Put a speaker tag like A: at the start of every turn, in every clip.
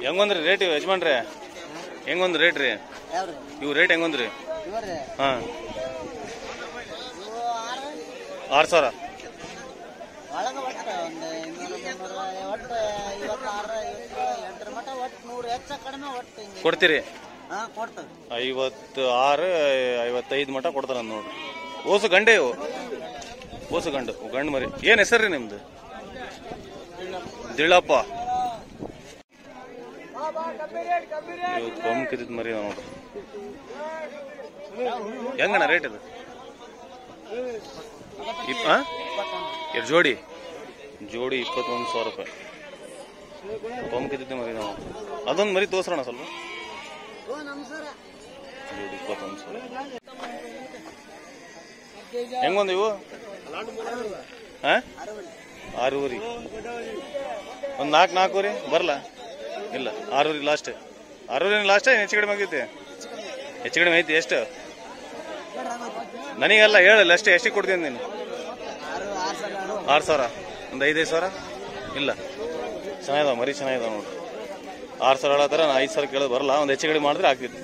A: ಹೆಂಗೊಂದ್ರಿ rate ಇವು ಯಜಮಾನ್ರೆ ಹೆಂಗೊಂದು rate ರೀ
B: ಯಾವ್ರಿ
A: ಇವು ರೇಟ್ ಹೆಂಗೊಂದ್ರಿ
B: ಇವ್ರಿ
A: ಹಾಂ
B: ಇವು ಆರು
A: ಆರು ಸಾವಿರ
B: ಒಳಗೆ ಒಟ್ಟು ಒಂದು ಇನ್ನೂರು ಮುನ್ನೂರು ಒಟ್ಟು ಐವತ್ತಾರು ಐವತ್ತು ಎಂಟರ ಮಟ್ಟ ಒಟ್ಟು ನೂರು ಹೆಚ್ಚು ಕಡಿಮೆ ಒಟ್ಟು ಹಿಂಗೆ
A: ಕೊಡ್ತೀರಿ
B: ಹಾಂ ಕೊಡ್ತೇವೆ
A: ಐವತ್ತು ಆರು ಐವತ್ತೈದು ಮಟ ಕೊಡ್ತಾರ ನೋಡ್ರಿ ಓಸು ಗಂಡೆ ಇವು ಓಸು ಗಂಡು ಗಂಡು ಮರಿ ಏನ್ ಹೆಸರು ರೀ ನಿಮ್ದು ದಿಳ್ಳಪ್ಪ ಇವತ್ತು ಕೊಂಕಿದ್ ಮರಿ ಅದಾವ್ ನೋಡ್ರಿ ಹೆಂಗಣ್ಣ ರೇಟ್ ಇದು ಇಪ್ ಆ? ಎರಡು ಜೋಡಿ ಜೋಡಿ ಇಪ್ಪತ್ತೊಂದು ಸಾವಿರ ರೂಪಾಯಿ ಕೊಂಕಿದ್ದ ಮರಿ ನಾವು ಅದೊಂದು ಮರಿ ತೋರ್ಸೋಣ ಸ್ವಲ್ಪ
B: ಓ ನಮಸ್ಕಾರ
A: ಜೋಡಿ ಇಪ್ಪತ್ತೊಂದು ಸಾವಿರ ಹೆಂಗೊಂದು ಇವು ಹಾ ಆರೂವರಿ ಒಂದು ನಾಲ್ಕು ನಾಲ್ಕೂವರೆ ಬರಲ್ಲ ಇಲ್ಲ ಆರೂವರೆ ಲಾಸ್ಟ್ ಆರೂವರೆ ಲಾಸ್ಟ್ ಹೆಚ್ಚು ಕಡಿಮೆ ಆಗೈತಿ ಹೆಚ್ಚು ಕಡಿಮೆ ಐತಿ ಎಷ್ಟು ನನಗೆಲ್ಲ ಹೇಳಲ್ಲ ಅಷ್ಟೇ ಎಷ್ಟಿಗೆ ಕೊಡ್ತೀನಿ ನೀನು
B: ಆರು ಆರು ಸಲ ಆರು
A: ಆರು ಸಾವಿರ ಒಂದು ಐದೈದು ಸಾವಿರ ಇಲ್ಲ ಚೆನ್ನಾಗಿದಾವ ಮರಿ ಚೆನ್ನಾಗಿದಾವ ನೋಡ್ರಿ ಆರು ಸಾವಿರ ಹೇಳತ್ತಾರ ನಾ ಐದು ಸಾವಿರ ಕೇಳೋದು ಬರಲ್ಲ ಒಂದು ಹೆಚ್ಚು ಕಡಿಮೆ ಮಾಡಿದ್ರೆ ಆಗ್ತಿತ್ತು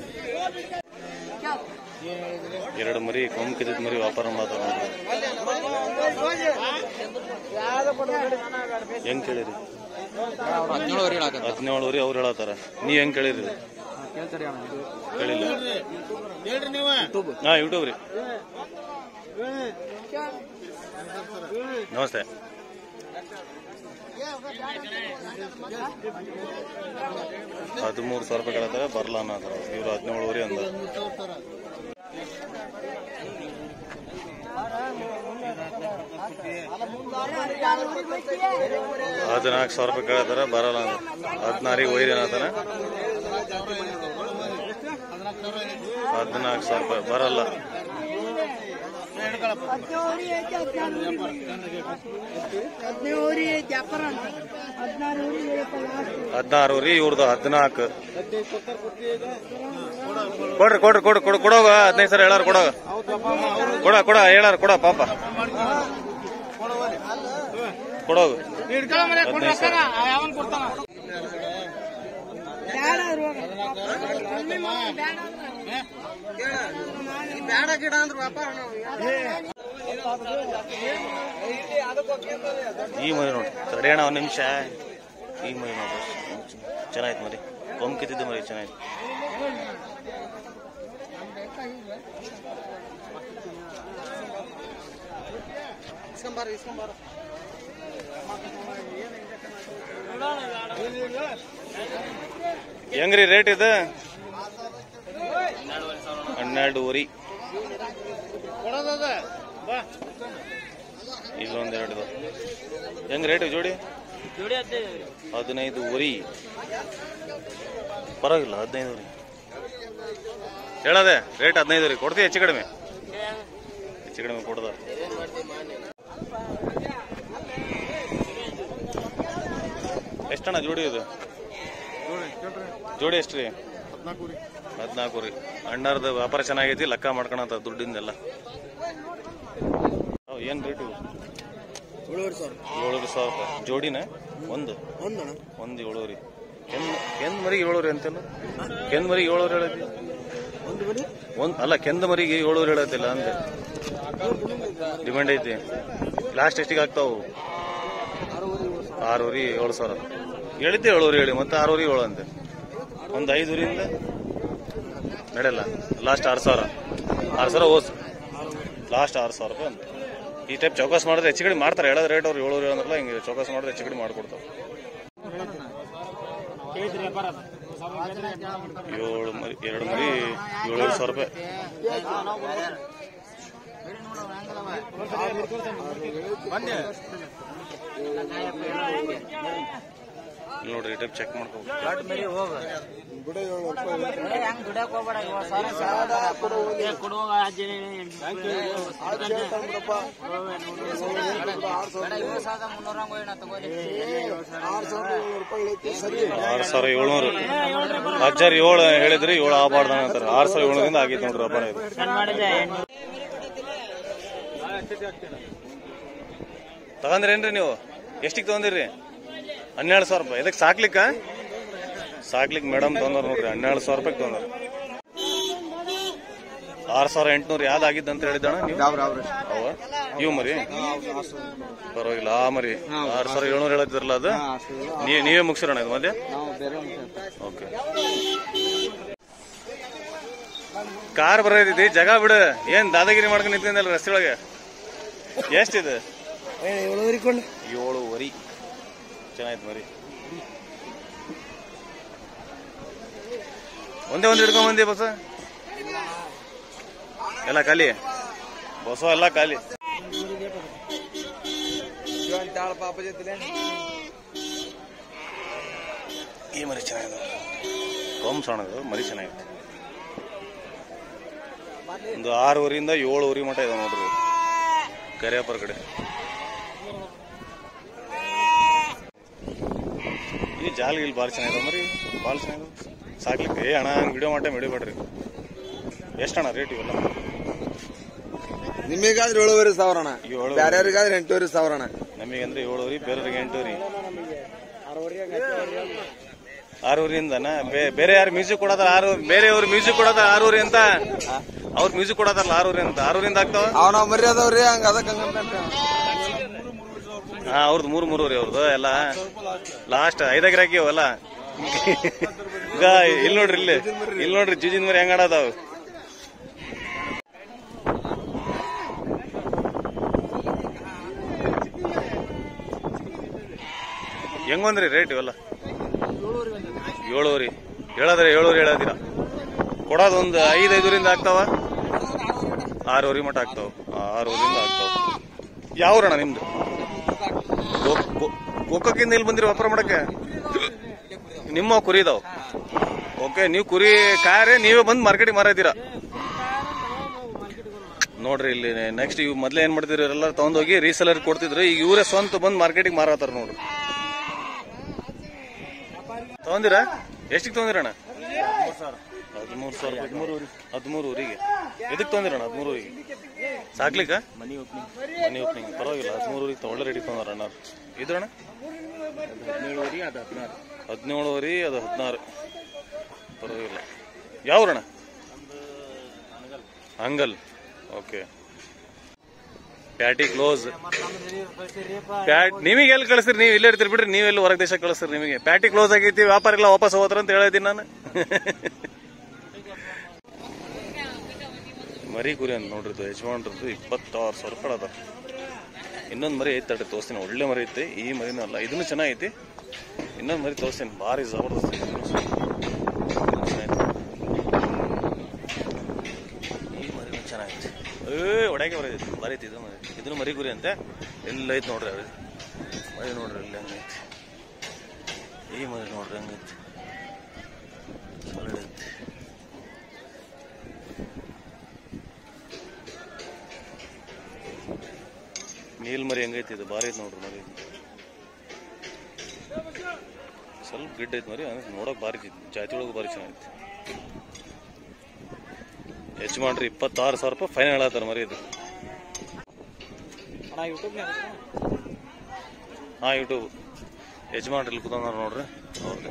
A: ಎರಡು ಮರಿ ಕೊಂಕಿದ್ದ ಮರಿ ವ್ಯಾಪಾರ ಮಾಡ್ತಾರ ನೋಡ್ರಿ ಹೆಂಗ್ ಕೇಳಿರಿ
C: ಹದಿನೇಳುವರೆ ಹೇಳಕ
A: ಹದಿನೇಳುವರೆ ಅವ್ರು ಹೇಳತ್ತಾರ ನೀವ್ ಹೆಂಗ್ ಕೇಳಿರಿ
C: ಕೇಳ್ತಾರೆ ಅಣ್ಣ ಇದು
A: ಕೇಳಿಲ್ಲ
B: ಹೇಳ್ರಿ ನೀವು
A: ಹಾ ಯೂಟ್ಯೂಬ್ ರೀ ನಮಸ್ತೆ ಹದಿಮೂರು ಸಾವಿರ ರೂಪಾಯಿ ಕೇಳತ್ತಾರ ಬರಲ್ಲ ಅನ್ನತ್ತಾರ ಇವ್ರು ಹದಿನೇಳುವರೆ ಅಂದ ಹದಿನಾಲ್ಕು ಸಾವಿರ ರೂಪಾಯಿ ಕೇಳತ್ತಾರ ಬರಲ್ಲ ಅಂದ ಹದಿನಾರಿಗೆ ಒಯ್ರಿ ಅನ್ನತ್ತಾರ ಹದಿನಾಲ್ಕು ಸಾವಿರ ರೂಪಾಯಿ ಬರಲ್ಲ
D: ಹದಿನೇಳು ವ್ಯಾಪಾರ ಅಂತ ಹದಿನಾರು
A: ಹದಿನಾರು ರೀ ಇವ್ರದ್ದು ಹದಿನಾಲ್ಕು ಕೊಡ್ರಿ ಕೊಡ್ರಿ ಕೊಡ್ರಿ ಕೊಡು ಕೊಡೋಗ ಹದಿನೈದು ಸಾವಿರ ಹೇಳಾರ ಕೊಡೋಗ ಕೊಡ ಕೊಡ ಹೇಳಾರ ಕೊಡ ಪಾಪ ಕೊಡೋಗ ಹದಿನೈದು ಸಾವಿರ
B: ಬೇಡ ಗಿಡ ಅಂದ್ರೆ ವ್ಯಾಪಾರ ನಾವು
A: ಈ ಮರಿ ನೋಡಿ ತಡೆಯೋಣ ಒಂದು ನಿಮಿಷ ಈ ಮರಿ ನೋಡಿ ಚೆನ್ನಾಯ್ತು ಮರಿ ಕೊಂಬ್ ಕಿತ್ತಿದ್ದು ಮರಿ ಚೆನ್ನಾಯ್ತು
B: ಇಸ್ಕೊಂಬಾರ ಇಸ್ಕೊಂಬಾರ
A: ಹೆಂಗ್ರಿ ರೇಟ್ ಇದು ಹನ್ನೆರಡೂವರಿ ಇಲ್ಲೊಂದ್ ಎರಡು ಇದಾವ್. ಹೆಂಗ್ ರೇಟ್ ಜೋಡಿ ಹದಿನೈದು ಉರಿ ಪರವಾಗಿಲ್ಲ ಹದಿನೈದು ಉರಿ ಹೇಳದೆ ರೇಟ್ ಹದಿನೈದು ರೀ ಕೊಡ್ತೀವಿ ಹೆಚ್ಚು ಕಡಿಮೆ ಹೆಚ್ಚು ಕಡಿಮೆ ಕೊಡ್ದ ಎಷ್ಟಣ್ಣ ಜೋಡಿ ಇದು ಜೋಡಿ ಎಷ್ಟು ರೀ ಹದಿನಾಲ್ಕು ರೀ ಅಣ್ಣರ್ದು ವ್ಯಾಪಾರ ಚೆನ್ನಾಗೈತಿ ಲೆಕ್ಕ ಮಾಡ್ಕೊಳಂತ ದುಡ್ಡಿಂದೆಲ್ಲ ಅವ್ ಏನ್ ರೇಟ್ ಇವು
B: ಏಳುವರೆ ಸಾವಿರ
A: ಏಳೂರು ಸಾವಿರ ರೂಪಾಯಿ ಜೋಡಿನ ಒಂದು
B: ಒಂದಣ
A: ಒಂದು ಏಳೂರಿ ಕೆಂದ್ ಕೆಂದ್ ಮರಿಗೆ ಏಳೂರಿ ಅಂತೆಲ್ಲ ಕೆಂದ್ ಮರಿಗೆ ಏಳೂರು ಹೇಳತಿ
B: ಒಂದು ಬರೀ
A: ಒಂದ್ ಅಲ್ಲ ಕೆಂದ ಮರಿಗೆ ಏಳೂರು ಹೇಳತ್ತಿಲ್ಲ ಅಂದೆ ಡಿಮ್ಯಾಂಡ್ ಐತಿ ಲಾಸ್ಟ್ ಎಷ್ಟಿಗೆ ಆಗ್ತಾವು ಆರೂರಿ ಏಳು ಸಾವಿರ ಹೇಳಿದ್ದೆ ಏಳೂರಿ ಹೇಳಿ ಮತ್ತೆ ಆರೂರಿ ಏಳು ಅಂತೆ ಒಂದು ಐದೂರಿಂದ ನಡೆಯಲ್ಲ ಲಾಸ್ಟ್ ಆರು ಸಾವಿರ ಆರು ಸಾವಿರ ಓಸ್ ಲಾಸ್ಟ್ ಆರು ಸಾವಿರ ರೂಪಾಯಿ ಅಂತ ಈ ಟೈಪ್ ಚೌಕಾಸ್ ಮಾಡಿದ್ರೆ ಹೆಚ್ಚು ಕಡಿಮೆ ಮಾಡ್ತಾರೆ ಹೇಳೋದು ರೇಟ್ ಅವ್ರು ಏಳೂರು ಅಂದ್ರಲ್ಲ ಹಿಂಗೆ ಚೌಕಾಸ್ ಮಾಡಿದ್ರೆ ಹೆಚ್ಚು ಕಡಿಮೆ ಮಾಡ್ಕೊಡ್ತಾರೆ ಏಳು ಮರಿ ಎರಡು ಮರಿ ಏಳೂರು ಸಾವಿರ ರೂಪಾಯಿ ಇಲ್ಲಿ ನೋಡ್ರಿ ಈ ಟೈಪ್ ಚೆಕ್ ಮಾಡ್ಕೋಬೇಕು
B: ಹೆಂಗ್ ದುಡ್ಯಾಕ್ ಹೋಗ್ಬೇಡ ಏಳು ಸಾವಿರ ಕೊಡುವಾಗ ಏಳು ಸಾವಿರದ ಮುನ್ನೂರ ಹೋಗೋಣ ತಗೋರಿ
A: ಆರು ಸಾವಿರ ಏಳ್ನೂರು ಹಜಾರ್ ಏಳು ಹೇಳಿದ್ರಿ ಏಳು ಆಗಬಾರ್ದು ಅಂತಾರೆ ಆರು ಸಾವಿರ ಏಳ್ನೂರಿಂದ ಆಗೈತೆ ನೋಡ್ರಿ ವ್ಯಾಪಾರ ಇದು ತಗೊಂಡ್ರೇನ್ರಿ ನೀವು ಎಷ್ಟಿಗೆ ತಗೊಂಡಿರಿ ಹನ್ನೆರಡು ಸಾವಿರ ರೂಪಾಯಿ ಇದಕ್ಕೆ ಸಾಕ್ಲಿಕ್ಕ ಸಾಕ್ಲಿಕ್ಕೆ ಮೇಡಮ್ ತೊಂದ್ರ ನೋಡ್ರಿ ಹನ್ನೆರಡು ಸಾವಿರ ರೂಪಾಯಿ ತೊಂದ್ರ ಆರ್ ಸಾವಿರ ಎಂಟ್ನೂರು ಯಾವ್ದು ಆಗಿದ್ದ ಅಂತ ಹೇಳಿದ್ದಣ ನೀವು ಅವ ಇವು ಮರಿ ಪರವಾಗಿಲ್ಲ ಆ ಮರಿ ಆರ್ ಸಾವಿರ ಏಳ್ನೂರ ಹೇಳತ್ತಿರಲ್ಲ ಅದು ನೀವ್ ನೀವೇ ಮುಗಿಸಿರೋಣ ಇದು ಮಧ್ಯೆ
C: ನಾವು ಬೇರೆ
A: ಓಕೆ ಕಾರ್ ಬರೋದೈತಿ ಜಗ ಬಿಡು ಏನ್ ದಾದಾಗಿರಿ ಮಾಡ್ಕೊಂಡು ನಿಂತಿದ್ದಲ್ಲ ರಸ್ತೆ ಒಳಗೆ ಎಷ್ಟಿದೆ ಏಳುವರಿ ಚೆನ್ನಾಯ್ತು ಮರಿ ಒಂದೇ ಒಂದು ಹಿಡ್ಕೊಂಡ್ ಬಂದಿ ಬಸ ಎಲ್ಲ ಖಾಲಿ ಬಸವ ಎಲ್ಲ ಖಾಲಿ
C: ಪಾಪ ಜೊತೆ
A: ಈ ಮರಿ ಚೆನ್ನಾಗಿದೆ ಕೊಂಬ್ ಸಣ್ಣದು ಮರಿ ಚೆನ್ನಾಗಿದೆ ಒಂದು ಆರೂವರೆಯಿಂದ ಏಳುವರೆ ಮಟ ಇದೆ ನೋಡ್ರಿ ಕರಿಯಪ್ಪರ ಕಡೆ ಈ ಜಾಲ್ ಗಿಲ್ ಭಾಳ ಚೆನ್ನಾಗಿದೆ ಮರಿ ಭಾಳ ಚೆನ್ನಾಗಿದೆ ಸಾಕ್ಲಿಕ್ಕೆ ಏ ಅಣ್ಣ ವಿಡಿಯೋ ಮಾಟ ಹಿಡಿಬೇಡ್ರಿ ಎಷ್ಟು ಅಣ್ಣ ರೇಟ್ ಇವೆಲ್ಲ
C: ನಿಮಗಾದ್ರೆ ಏಳುವರೆ ಸಾವಿರ ಅಣ್ಣ
A: ಏಳು
C: ಯಾರ್ಯಾರಿಗಾದ್ರೆ ಎಂಟೂವರೆ ಸಾವಿರ ಅಣ್ಣ
A: ನಮಗಂದ್ರೆ ಏಳುವರೆ ಬೇರೆಯವ್ರಿಗೆ ಎಂಟೂವರೆ ಆರೂರಿಂದ ಬೇರೆ ಯಾರು ಮ್ಯೂಸಿಕ್ ಕೊಡೋದಾರ ಆರು ಬೇರೆಯವ್ರು ಮ್ಯೂಸಿಕ್ ಕೊಡೋದಾರ ಆರೂರಿ ಅಂತ ಅವ್ರ ಮ್ಯೂಸಿಕ್ ಕೊಡೋದಾರಲ್ಲ ಆರೂರಿ ಅಂತ ಆರೂರಿಂದ ಆಗ್ತಾವ
C: ಅವನ ಮರಿ ಅದಾವ್ರಿ ಹಂಗ ಅದಕ್ಕೆ ಹಂಗಂತ
A: ಹಾ ಅವ್ರದ್ದು ಮೂರು ಮೂರುವರೆ ಅವ್ರದ್ದು ಎಲ್ಲ ಲಾಸ್ಟ್ ಐದಾಗ್ರ ಹಾಕಿವಲ್ಲ ಈಗ ಇಲ್ಲಿ ನೋಡ್ರಿ ಇಲ್ಲಿ ಇಲ್ಲಿ ನೋಡ್ರಿ ಜುಜಿನ ಮರಿ ಹೆಂಗ್ ಆಡೋದಾವ್ ಹೆಂಗ್ ಬಂದ್ರಿ ರೇಟ್ ಇವೆಲ್ಲ ಏಳುವರಿ ಹೇಳದ್ರೆ ಏಳುವರಿ ಹೇಳದಿರ ಕೊಡೋದು ಒಂದು ಐದು ಐದೂರಿಂದ ಆಗ್ತಾವ ಆರೂವರೆ ಮಟ ಆಗ್ತಾವ ಆರೂವರಿಂದ ಆಗ್ತಾವ ಯಾವ್ರಣ ನಿಮ್ದು ಗೋ- ಗೋ- ಗೋಕಾಕಿಂದ ಇಲ್ಲಿ ಬಂದಿರಿ ವ್ಯಾಪಾರ ಮಾಡಕ್ಕೆ ನಿಮ್ಮ ಕುರಿ ಇದಾವ್ ಓಕೆ ನೀವು ಕುರಿ ಕಾಯರೆ ನೀವೇ ಬಂದು ಮಾರ್ಕೆಟಿಗೆ ಮಾರಾಯ್ತೀರಾ ನೋಡ್ರಿ ಇಲ್ಲಿ ನೆಕ್ಸ್ಟ್ ಇವ್ ಮೊದ್ಲೇ ಏನ್ ಮಾಡ್ತಿದ್ರು ಇವರೆಲ್ಲ ತಗೊಂಡೋಗಿ ರೀಸೆಲರ್ ಕೊಡ್ತಿದ್ರು ಈಗ ಇವರೇ ಸ್ವಂತ ಬಂದು ಮಾರ್ಕೆಟಿಗೆ ಮಾರಾತಾರ ನೋಡ್ರಿ ತಗೊಂದಿರಾ ಎಷ್ಟಿಗೆ ತಗೊಂದಿರಣ್ಣ ಹದಿಮೂರು ಸಾವಿರ ಹದಿಮೂರು ಊರಿಗೆ ಎದಕ್ಕೆ ತಗೊಂದಿರಣ್ಣ ಹದಿಮೂರು ಊರಿಗೆ ಸಾಕ್ಲಿಕ್ಕ ಮನಿ ಓಪನಿಂಗ್ ಮನಿ ಓಪನಿಂಗ್ ಪರವಾಗಿಲ್ಲ ಹದಿಮೂರು ಊರಿಗೆ ಒಳ್ಳೆ ರೆಡಿ ತಗೊಂಡಾರ ಅಣ್ಣ ಇದ್ರಣ್ಣ ಹದಿನೇಳುವರೆ ಅದು ಹದಿನಾರು ಪರವಾಗಿಲ್ಲ ಯಾವ್ರಣ್ಣ ಹಂಗಲ್ ಓಕೆ ಪ್ಯಾಟಿ ಕ್ಲೋಸ್ ಪ್ಯಾಟ್ ನಿಮಗೆ ಎಲ್ಲಿ ಕಳಿಸ್ರಿ ನೀವು ಇಲ್ಲೇ ಇರ್ತೀರಿ ಬಿಡ್ರಿ ನೀವೆಲ್ಲಿ ಹೊರಗೆ ದೇಶ ಕಳಿಸ್ರಿ ನಿಮಗೆ ಪ್ಯಾಟಿ ಕ್ಲೋಸ್ ಆಗೈತಿ ವ್ಯಾಪಾರ ಎಲ್ಲ ವಾಪಸ್ ಹೋಗ್ತಾರ ಅಂತ ಹೇಳಿದ್ದೀನಿ ನಾನು ಮರಿ ಕುರಿ ಅಂತ ನೋಡ್ರಿ ಯಜಮಾನ್ರದ್ದು ಇಪ್ಪತ್ತಾರು ಸಾವಿರ ರೂಪಾಯಿ ಅದ ಇನ್ನೊಂದು ಮರಿ ಐತೆ ತಡ್ರಿ ತೋರಿಸ್ತೀನಿ ಒಳ್ಳೆ ಮರಿ ಐತೆ ಈ ಮರಿನೂ ಅಲ್ಲ ಇದನ್ನು ಚೆನ್ನಾಗೈತಿ ಇನ್ನೊಂದು ಮರಿ ತೋರಿಸ್ತೀನಿ ಭಾರಿ ಜಬರ್ದಸ್ತ್ ಐತಿ ಇದನ್ನು ಸಹ. ಇದನ್ನು ಚೆನ್ನಾಗೈತಿ. ಈ ಮರಿನೂ ಚೆನ್ನಾಗೈತಿ ಏ ಒಡಗೆ ಬರೈತಿ ಭಾರಿ ಐತಿ ಇದು ಮರಿ ಇದನ್ನು ಮರಿ ಗುರಿ ಅಂತೆ ಎಲ್ಲ ಐತಿ ನೋಡ್ರಿ ಅದು ಮರಿ ನೋಡ್ರಿ ಇಲ್ಲಿ ಹಂಗೈತಿ ಈ ಮರಿ ನೋಡ್ರಿ ಹಂಗೈತಿ ಒಳ್ಳೆ ಐತಿ ನೀಲ್ ಮರಿ ಹೆಂಗೈತಿ ಇದು ಭಾರಿ ಐತಿ ನೋಡ್ರಿ ಮರಿ ಸ್ವಲ್ಪ ಗಿಡ್ಡ ಐತಿ ಮರಿ ಅಂದ್ರೆ ನೋಡಕ್ ಭಾರಿ ಐತಿ ಜಾತಿ ಒಳಗೆ ಭಾರಿ ಚೆನ್ನಾಗೈತಿ ಹೆಚ್ಚು ಮಾಡ್ರಿ ಇಪ್ಪತ್ತಾರು ಸಾವಿರ ರೂಪಾಯಿ ಫೈನ್ ಹೇಳತ್ತಾರ ಮರಿ ಇದು ಹಾ ಯೂಟ್ಯೂಬ್ ಯಜಮಾನ್ರಿ ಕೂತಾರ ನೋಡ್ರಿ ಅವ್ರ್ದು.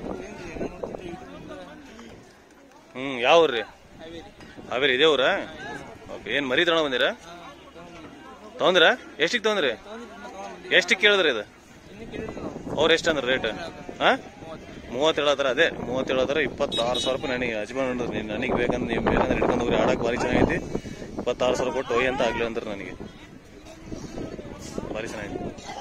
A: ಹ್ಮ್ ಯಾವ ಊರ್ರಿ ಹಾವೇರಿ ಇದೇ ಊರ ಓಕೆ ಏನ್ ಮರಿ ತಗೊಂಡ್ ಬಂದಿರ ತಗೊಂಡ್ರ ಎಷ್ಟಿಗೆ ತಗೊಂಡ್ರಿ ಎಷ್ಟಿಗೆ ಕೇಳಿದ್ರಿ ಇದು ಅವ್ರು ಎಷ್ಟು ಅಂದ್ರೆ ರೇಟ್ ಹಾ ಮೂವತ್ತು ಹೇಳತ್ತಾರ ಅದೇ ಮೂವತ್ತು ಹೇಳತ್ತಾರ ಇಪ್ಪತ್ತಾರು ಸಾವಿರ ರೂಪಾಯಿ ನನಗೆ ಯಜಮಾನ್ ನನಗೆ ಬೇಕಂದ್ರೆ ನೀವು ಬೇಕಂದ್ರೆ ಹಿಡ್ಕೊಂಡು ಹೋಗ್ರಿ ಆಡಕ್ಕೆ ಭಾರಿ ಚೆನ್ನಾಗೈತಿ ಇಪ್ಪತ್ತಾರು ಸಾವಿರ ಕೊಟ್ಟು ಒಯ್ಯಿ ಅಂತ ಆಗ್ಲಿ ಅಂದ್ರೆ ನನಗೆ ಭಾರಿ ಚೆನ್ನಾಗೈತಿ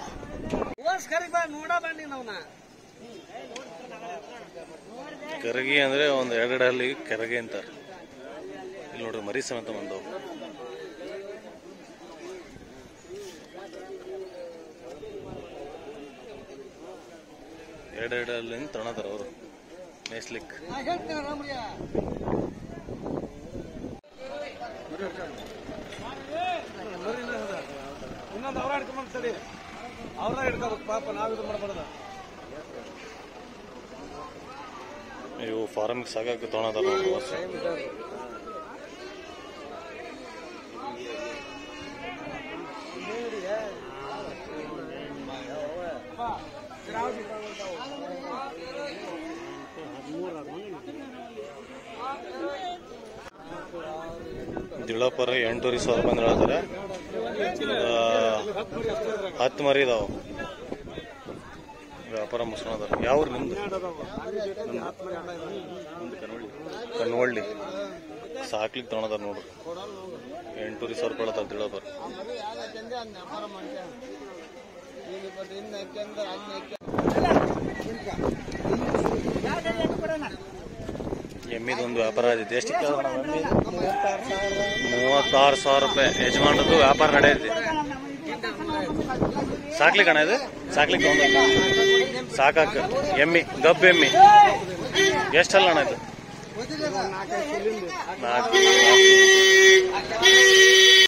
A: ಕರಗಿ ಅಂದ್ರೆ ಒಂದು ಎರಡೆರಡು ಹಲ್ಲಿ ಕೆರಗೆ ಅಂತಾರೆ ಇಲ್ಲಿ ನೋಡ್ರಿ ಮರಿ ಸಮೇತ ಬಂದವು ಎರಡೆರಡು ಹಲ್ಲಿಂದ ತಣದಾರ ಅವರು ಮೇಯ್ಸ್ಲಿಕ್ಕೆ
E: ಇನ್ನೊಂದು ಅವ್ರ ಹಿಡ್ಕೊಂಬಂತಡಿ ಅವ್ರನ್ನ ಹಿಡ್ಕೋಬೇಕು ಪಾಪ ನಾವ್ ಇದು ಮಾಡ್ಬಾರ್ದ
A: ಇವು ಫಾರಮ್ಗೆ ಸಾಕಾಗಿ ತೊಗೊಳದಾರ ನೋಡ್ರಿ ಹೊಸ ದಿಳಪರ ಎಂಟೂವರೆ ಸಾವಿರ ಬಂದ್ರೆ ಹೇಳ್ತಾರೆ ಹತ್ತು ಮರಿ ಇದಾವ ವ್ಯಾಪಾರ ಮುಸ್ಕೊಂಡದಾರ ಯಾವ ಊರು ನಿಮ್ದು ನಿಮ್ದು ಕನ್ನೊಳ್ಳಿ ಕನ್ನೊಳ್ಳಿ ಸಾಕ್ಲಿಕ್ಕೆ ತೊಗೊಂಡದಾರ ನೋಡ್ರಿ ಎಂಟೂವರೆ ಸಾವಿರ ರೂಪಾಯಿ ಹೇಳ್ತಾರೆ ದಿಳಪರ
B: ಮರಿ ಯಾವ್ದಂದ್ರೆ ಅದ್ನ ವ್ಯಾಪಾರ ಮಾಡ್ತೇವೆ ಈಗ ಇಪ್ಪತ್ತು ಇನ್ನು ಹಾಕ್ಯಂದ್ರೆ ಅದ್ನ ಹಾಕ್ಯ
A: ಎಮ್ಮಿದೊಂದು ವ್ಯಾಪಾರ ಆದೈತಿ ಎಷ್ಟು ಮೂವತ್ತಾರು ಸಾವಿರ ರೂಪಾಯಿ ಯಜಮಾನದ್ದು ವ್ಯಾಪಾರ ನಡೆಯೈತಿ ಸಾಕ್ಲಿಕ್ಕೆ ಅಣ್ಣ ಇದು ಸಾಕ್ಲಿಕ್ಕೆ ಒಂದು ಸಾಕಾಕ ಎಮ್ಮಿ ಗಬ್ಬು ಎಮ್ಮಿ ಎಷ್ಟಲ್ಲ ಅಣ್ಣ ಇದು ನಾಲ್ಕು